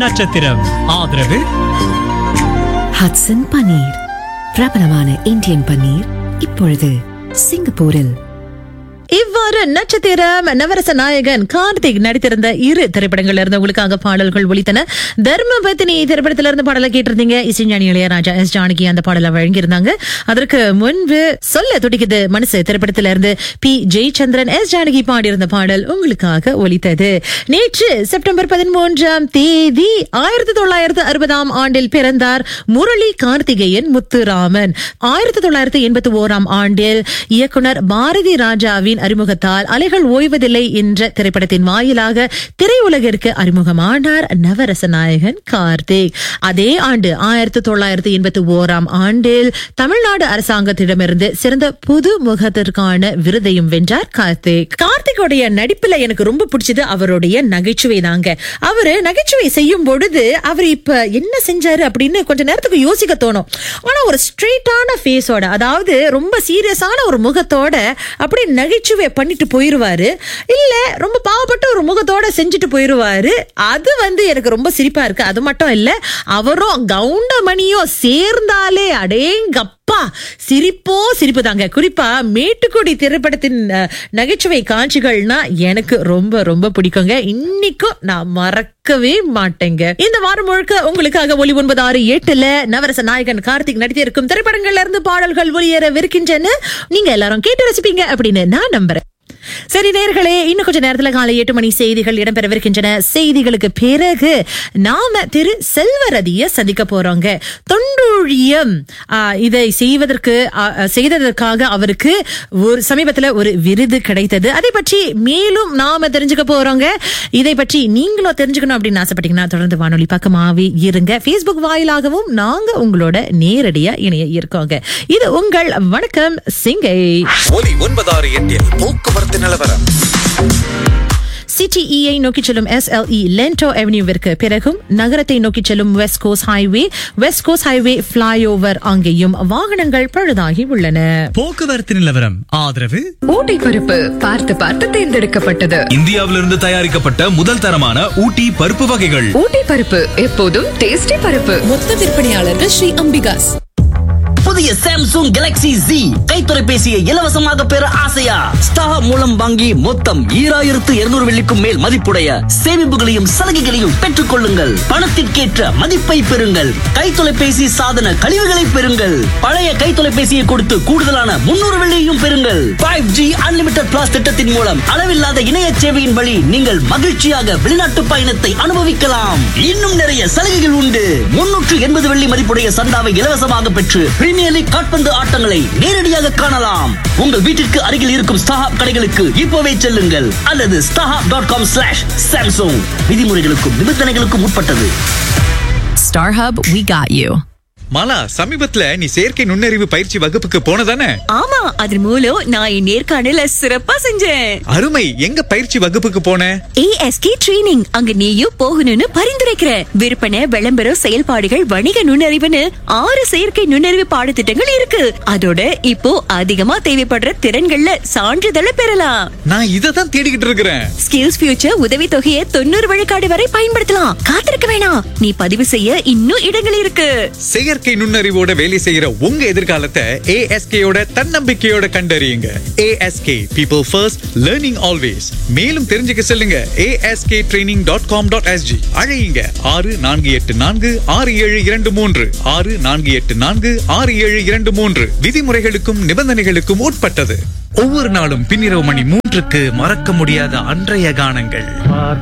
நட்சத்திரம் ஆதரவு ஹட்சன் பன்னீர் பிரபலமான இந்தியன் பன்னீர் இப்பொழுது சிங்கப்பூரில் இவ்வாறு நட்சத்திரம் நவரச நாயகன் கார்த்திக் நடித்திருந்த இரு திரைப்படங்கள்ல இருந்து உங்களுக்காக பாடல்கள் ஒலித்தன தர்மபத்தினி திரைப்படத்தில இருந்து பாடலை கேட்டிருந்தீங்க இசைஞானி இளையராஜா எஸ் ஜானகி அந்த பாடலை வழங்கியிருந்தாங்க அதற்கு முன்பு சொல்ல துடிக்குது மனசு திரைப்படத்தில இருந்து பி ஜெயச்சந்திரன் எஸ் ஜானகி பாடியிருந்த பாடல் உங்களுக்காக ஒலித்தது நேற்று செப்டம்பர் பதிமூன்றாம் தேதி ஆயிரத்தி தொள்ளாயிரத்து அறுபதாம் ஆண்டில் பிறந்தார் முரளி கார்த்திகேயன் முத்துராமன் ஆயிரத்தி தொள்ளாயிரத்தி எண்பத்தி ஓராம் ஆண்டில் இயக்குனர் பாரதி ராஜாவின் அறிமுகத்தால் அலைகள் ஓய்வதில்லை என்ற திரைப்படத்தின் வாயிலாக திரையுலகிற்கு அறிமுகமானார் நவரச நாயகன் கார்த்திக் அதே ஆண்டு ஆயிரத்தி தொள்ளாயிரத்தி எண்பத்தி ஓராம் ஆண்டில் தமிழ்நாடு அரசாங்கத்திடமிருந்து சிறந்த புது முகத்திற்கான விருதையும் வென்றார் கார்த்திக் கார்த்திகோடைய நடிப்புல எனக்கு ரொம்ப பிடிச்சது அவருடைய நகைச்சுவை தாங்க அவரு நகைச்சுவை செய்யும் பொழுது அவர் இப்ப என்ன செஞ்சாரு அப்படின்னு கொஞ்ச நேரத்துக்கு யோசிக்க தோணும் ஆனா ஒரு ஸ்ட்ரெயிட்டான ஃபேஸோட அதாவது ரொம்ப சீரியஸான ஒரு முகத்தோட அப்படி நகைச்சுவை பண்ணிட்டு போயிருவாரு இல்ல ரொம்ப பாவப்பட்ட ஒரு முகத்தோட செஞ்சுட்டு போயிருவாரு அது வந்து எனக்கு ரொம்ப சிரிப்பா இருக்கு அது மட்டும் இல்ல அவரும் கவுண்டமணியும் சேர்ந்தாலே அடேங்கப்பா சிரிப்போ சிரிப்பு தாங்க குறிப்பா மேட்டுக்குடி திரைப்படத்தின் அஹ், நகைச்சுவை காட்சிகள்னா எனக்கு ரொம்ப ரொம்ப பிடிக்குங்க இன்னைக்கும் நான் மறக்கவே மாட்டேங்க இந்த வாரம் முழுக்க உங்களுக்காக ஒலி ஒன்பது ஆறு எட்டுல நவரச நாயகன் கார்த்திக் நடித்திருக்கும் திரைப்படங்கள்ல இருந்து பாடல்கள் ஒளியேறவிருக்கின்றன நீங்க எல்லாரும் கேட்டு ரசிப்பீங்க அப்படின்னு நான் நம்புறேன் சரி நேர்களே இன்னும் கொஞ்ச நேரத்துல காலை எட்டு மணி செய்திகள் இடம்பெறவிருக்கின்றன செய்திகளுக்கு பிறகு நாம திரு செல்வரதிய சந்திக்க போறோங்க தொண்டூழியம் ஆ, இதை செய்வதற்கு ஆ, ஆ, செய்ததற்காக அவருக்கு ஒரு சமீபத்துல ஒரு விருது கிடைத்தது அதை பற்றி மேலும் நாம தெரிஞ்சுக்க போறோங்க இதை பற்றி நீங்களும் தெரிஞ்சுக்கணும் அப்படின்னு ஆசைப்பட்டீங்கன்னா தொடர்ந்து வானொலி பக்கமாவே இருங்க Facebook வாயிலாகவும் நாங்க உங்களோட நேரடியா இணைய இருக்கோங்க இது உங்கள் வணக்கம் சிங்கை ஒலி ஒன்பதாறு எட்டில் போக்குவரத்து நிலவரம் சிடிஇயை நோக்கி செல்லும் எஸ்எல்இ லென்டோ அவென்யூவிற்கு பிறகும் நகரத்தை நோக்கி செல்லும் west coast highway west coast highway flyover அங்கேயும் வாகனங்கள் பழுதாகி உள்ளன போக்குவரத்து நிலவரம் ஆதரவு ஊட்டி பருப்பு பார்த்து பார்த்து தேர்ந்தெடுக்கப்பட்டது இந்தியாவிலிருந்து தயாரிக்கப்பட்ட முதல் தரமான ஊட்டி பருப்பு வகைகள் ஊட்டி பருப்பு எப்போதும் டேஸ்டி பருப்பு மொத்த விற்பனையாளர்கள் ஸ்ரீ அம்பிகாஸ் புதிய சாம்சங் கேலக்ஸி Z கைத்தொலைபேசியை இலவசமாக பெற ஆசையா ஸ்டார் மூலம் வாங்கி மொத்தம் ஈராயிரத்து இருநூறு வெள்ளிக்கும் மேல் மதிப்புடைய சேமிப்புகளையும் சலுகைகளையும் பெற்றுக் கொள்ளுங்கள் பணத்திற்கேற்ற மதிப்பை பெறுங்கள் கைத்தொலைபேசி சாதன கழிவுகளை பெறுங்கள் பழைய கைத்தொலைபேசியை கொடுத்து கூடுதலான முன்னூறு வெள்ளியையும் பெறுங்கள் ஃபைவ் ஜி அன்லிமிட்டட் பிளாஸ் திட்டத்தின் மூலம் அளவில்லாத இணைய சேவையின் வழி நீங்கள் மகிழ்ச்சியாக வெளிநாட்டு பயணத்தை அனுபவிக்கலாம் இன்னும் நிறைய சலுகைகள் உண்டு முன்னூற்று எண்பது வெள்ளி மதிப்புடைய சந்தாவை இலவசமாக பெற்று பிரீமியர் லீக் காட்பந்து ஆட்டங்களை நேரடியாக காணலாம் உங்கள் வீட்டிற்கு அருகில் இருக்கும் ஸ்டாஹாப் கடைகளுக்கு இப்போவே செல்லுங்கள் அல்லது StarHub dot com slash Samsung விதிமுறைகளுக்கும் நிபந்தனைகளுக்கும் உட்பட்டது StarHub we got you Mala சமீபத்துல நீ செயற்கை நுண்ணறிவு பயிற்சி வகுப்புக்கு போனதானே ஆமா அது மூலம் நான் என் நேர்காணல சிறப்பா செஞ்சேன் அருமை எங்க பயிற்சி வகுப்புக்கு போன ஏஎஸ்கே ட்ரெய்னிங் அங்க நீயும் போகணும்னு பரிந்துரைக்கிற விற்பனை விளம்பரம் செயல்பாடுகள் வணிக நுண்ணறிவுன்னு ஆறு செயற்கை நுண்ணறிவு பாடத்திட்டங்கள் இருக்கு அதோட இப்போ அதிகமா தேவைப்படுற திறன்கள்ல சான்றிதழை பெறலாம் நான் இதை தான் தேடிக்கிட்டு இருக்கிறேன் ஸ்கில்ஸ் ஃபியூச்சர் உதவி தொகையை தொண்ணூறு விழுக்காடு வரை பயன்படுத்தலாம் காத்திருக்க வேணாம் நீ பதிவு செய்ய இன்னும் இடங்கள் இருக்கு செயற்கை நுண்ணறிவோட வேலை செய்யற உங்க எதிர்காலத்தை ஏஎஸ்கேயோட தன்னம்பிக்கையோட கண்டறியுங்க ASK people first learning always மேலும் தெரிஞ்சுக்க செல்லுங்க ASK training dot com dot SG அழையுங்க ஆறு நான்கு எட்டு நான்கு ஆறு ஏழு இரண்டு மூன்று ஆறு நான்கு எட்டு நான்கு ஆறு ஏழு இரண்டு மூன்று விதிமுறைகளுக்கும் நிபந்தனைகளுக்கும் உட்பட்டது ஒவ்வொரு நாளும் பின்னிரவு மணி மூன்றுக்கு மறக்க முடியாத அன்றைய கானங்கள்